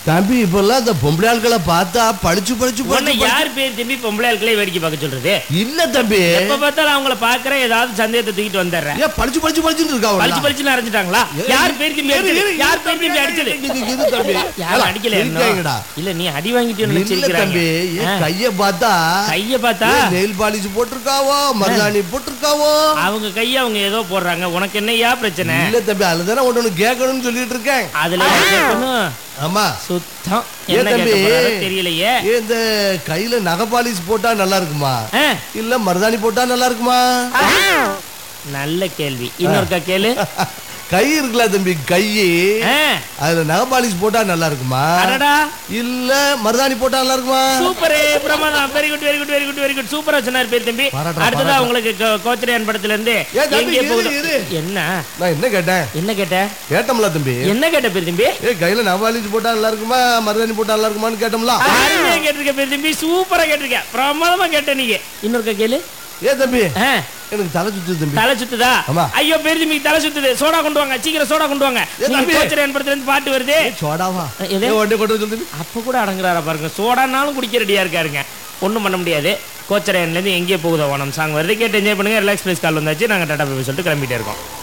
தம்பி இப்பெல்லாம் இந்த பொம்பளை ஆட்களை பார்த்தா பளிச்சு பளிச்சு உன்னை பளிச்சு யார் பேர் திரும்பி பொம்பளை ஆட்களே வேடிக்கை பார்க்க சொல்றது இல்ல தம்பி எப்ப பார்த்தாலும் அவங்கள பாக்குறேன் ஏதாவது சந்தேகத்தை தூக்கிட்டு வந்துடுறேன் ஏன் பளிச்சு பளிச்சு பளிச்சுன்னு இருக்கா பளிச்சு பளிச்சுன்னு அரைஞ்சிட்டாங்களா யார் பேர் திரும்பி அடிச்சது யார் பேர் திரும்பி அடிச்சது இது தம்பி யாரும் அடிக்கல இருக்காங்கடா இல்ல நீ அடி வாங்கிட்டு இல்ல தம்பி நினைச்சிருக்காங்க ஏன் கைய பார்த்தா கைய பார்த்தா நெயில் பாலிஷ் போட்டிருக்காவோ மருதாணி போட்டிருக்காவோ அவங்க கைய அவங்க ஏதோ போடுறாங்க உனக்கு என்னய்யா பிரச்சனை இல்ல தம்பி அதுதானே ஒண்ணு கேட்கணும்னு சொல்லிட்டு இருக்கேன் அதுல என்ன கேட்கணும்? ஆமா சுத்தம் ஏன் என்ன தம்பி? கேட்க போறாரோ தெரியலையே ஏன் இந்த கையில நகை பாலிஷ் போட்டா நல்லா இருக்குமா ஆ, இல்ல மருதாணி போட்டா நல்லா இருக்குமா நல்ல கேள்வி இன்னொருக்கா கேளு கை இருக்குல்ல தம்பி கை ஆ, அதுல நகை பாலிஷ் போட்டா நல்லா இருக்குமா அடடா இல்ல மருதாணி போட்டா நல்லா இருக்குமா சூப்பர் பிரமாதம் very good very good very good very good சூப்பரா சொன்னார் பேர் தம்பி பாராட்டுறேன், அடுத்ததா பாராட்டுறேன். உங்களுக்கு கோ- கோச்சரியான் படத்துல இருந்து ஏன் தம்பி, எங்கே இரு, போகுது இரு. என்ன நான் என்ன கேட்டேன் என்ன கேட்ட கேட்டோம்ல தம்பி என்ன கேட்ட பேர் தம்பி ஏ கையில நகை பாலிஷ் போட்டா நல்லா இருக்குமா மருதாணி போட்டா நல்லா இருக்குமான்னு கேட்டோம்ல அருமையா கேட்டிருக்க பேர் தம்பி சூப்பரா கேட்டிருக்க பிரமாதமா கேட்ட நீங்க இன்னொருக்கா கேளு ஏ தம்பி ஆ, எனக்கு தலை சுத்துது தம்பி தலை சுத்துதா ஆமா. ஐயோ பேர் தம்பி தலை சுத்துது சோடா கொண்டு வாங்க சீக்கிரம் சோடா கொண்டு வாங்க ஏ, நீங்க தம்பி. கோச்சரியான் படத்துல இருந்து பாட்டு வருது ஏ, சோடாவா எது? ஏ, உடனே கொண்டு வர சொல்லு தம்பி அப்ப கூட அடங்குறாரா பாருங்க சோடானாலும் குடிக்க ரெடியா இருக்காருங்க ஒண்ணும் பண்ண முடியாது கோச்சரையன்ல இருந்து எங்கே போகுதோ ஓணம் சாங் வருது கேட்டு என்ஜாய் பண்ணுங்க ரிலாக்ஸ் பிளேஸ் கால் வந்தாச்சு நாங்க டாடா போய் சொல்லிட்டு கிளம்பிட்டே இருக்கோம்